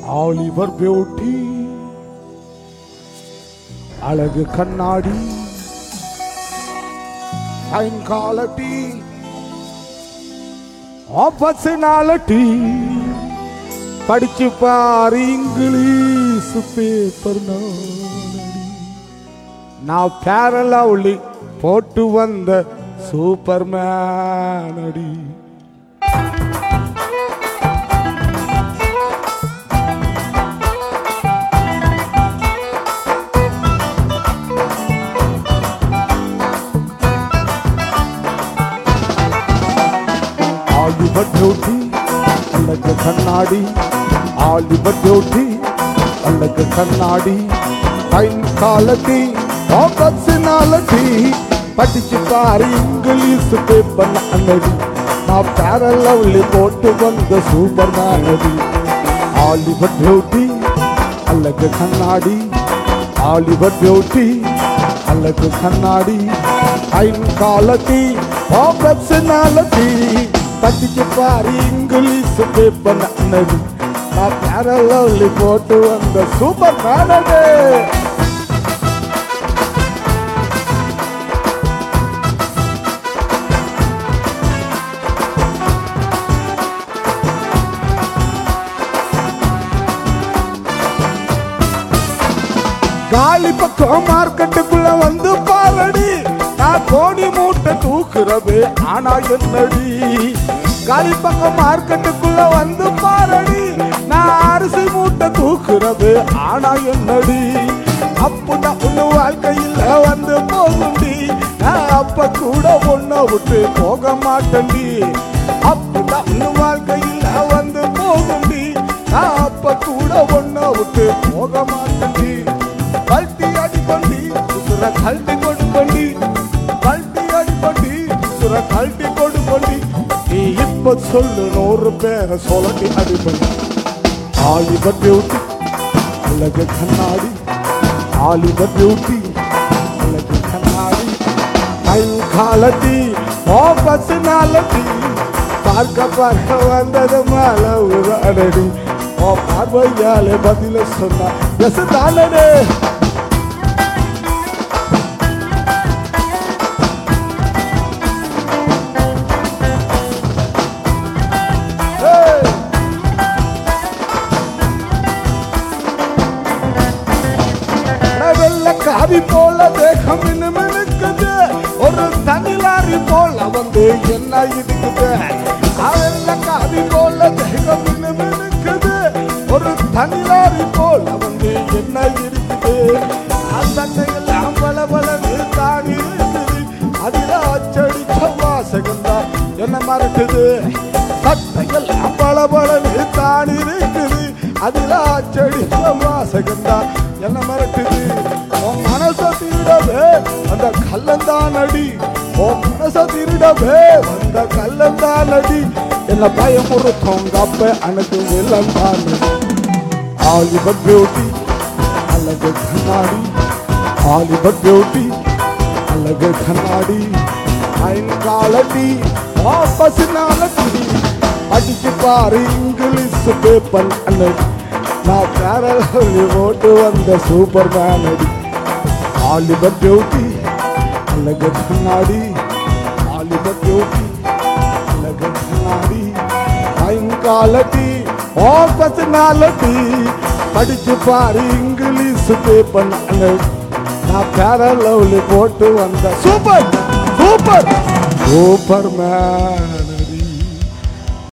Oliver beauty அழகு கண்ணாடி சாயங்காலட்டி ஆப்பர்ச்சுனாலிட்டி படிச்சு பாரு இங்கிலீஷ் பேப்பர் நான் பேரலவுளி போட்டு வந்த சூப்பர்மேன் அடி ஆலிவர் டியூட்டி அழகு கண்ணாடி ஆலிவர் டியூட்டி அழகு கண்ணாடி டைம் காலட்டி ஆப்பர்ச்சுனாலிட்டி படிச்சு பாரு இங்கிலீஷ் பேப்பர் அண்ணடி நான் பேரலவ்லி போட்டு வந்த சூப்பர் மேனடி ஆலிவர் டியூட்டி அழகு கண்ணாடி ஆலிவர் டியூட்டி அழகு கண்ணாடி டைம் காலட்டி ஆப்பர்ச்சுனாலிட்டி படிச்சு பாரு இங்கிலீஷ் பேப்பர் அண்ணடி நான் பேரலவ்லி போட்டு வந்த சூப்பர் மேனடி காலி பக்கம் மார்க்கெட்டுக்குள்ள வந்து பாரடி நான் கோடி மூட்டை தூக்குறது ஆனா என்னடி காலி பக்கம் மார்க்கெட்டுக்குள்ள வந்து பாரடி நான் அரிசி மூட்டை தூக்குறது ஆனா என்னடி அப்பதான் உன்னு வாழ்க்கையில் வந்து போகுண்டி நான் அப்ப கூட ஒன்ன விட்டு போக மாட்டேன்டி அப்பதான் உன்னு வாழ்க்கையில் வந்து போகுண்டி நான் அப்ப கூட ஒன்ன விட்டு போக மாட்டேன்டி கல்ட்டி அடிப்பண்டி சுர கல்ட்டி கொடுப்பண்டி கல்ட்டி அடிப்பண்டி சுர கல்ட்டி கொடுப்பண்டி நீ இப்ப சொல்லு நூறு பேரை சொல்லி அடிப்பண்டி ஆலிவர் பியூட்டி அழகு கண்ணாடி ஆலிவர் பியூட்டி அழகு கண்ணாடி டைம் காலட்டி ஓ பசுனாலட்டி பார்க்க பார்க்க வந்தது மேல ஒரு அடடி ஓ பார்வையாலே பதில சொன்னா எஸ் தானே வெள்ள காவி போல தேகம் மினுமினுக்குது ஒரு தனிலாரி போல வந்து என்ன இருக்குது வெள்ள காவி போல தேகம் மினுமினுக்குது ஒரு தனிலாரி போல வந்து என்ன இருக்குது சட்டையெல்லாம் பல பல தான் இருக்குது அதில் அச்சடிச்ச வாசகம் தான் என்ன மறக்குது சட்டையெல்லாம் பல பல தான் இருக்குது அதில் அச்சடிச்ச வாசகம் தான் என்ன மிரட்டுது உன் மனச திருடவே அந்த கல்லந்தான் அடி உன் மனச திருடவே அந்த கல்லந்தான் அடி என்ன பயமுறுத்தோம் கப்ப அனக்கு வெள்ளந்தான் ஆலிவர் பியூட்டி அழகு கண்ணாடி ஆலிவர் பியூட்டி அழகு கண்ணாடி ஐன்காலடி ஆப்பசினாலடி அடிச்சு பாரு இங்கிலீஷ் பேப்பர் அண்ணடி நான் பேரலி ஓட்டு வந்த சூப்பர் மேனடி ஆலிவர் பியூட்டி அழகு கண்ணாடி ஆலிவர் பியூட்டி அழகு கண்ணாடி சாயங்காலட்டி ஓ பசனாலட்டி படிச்சு பாரு இங்கிலீஷ் பேப்பர் அண்ணடி நான் பேரலவ்லி போட்டு வந்த சூப்பர் சூப்பர் சூப்பர் மேன்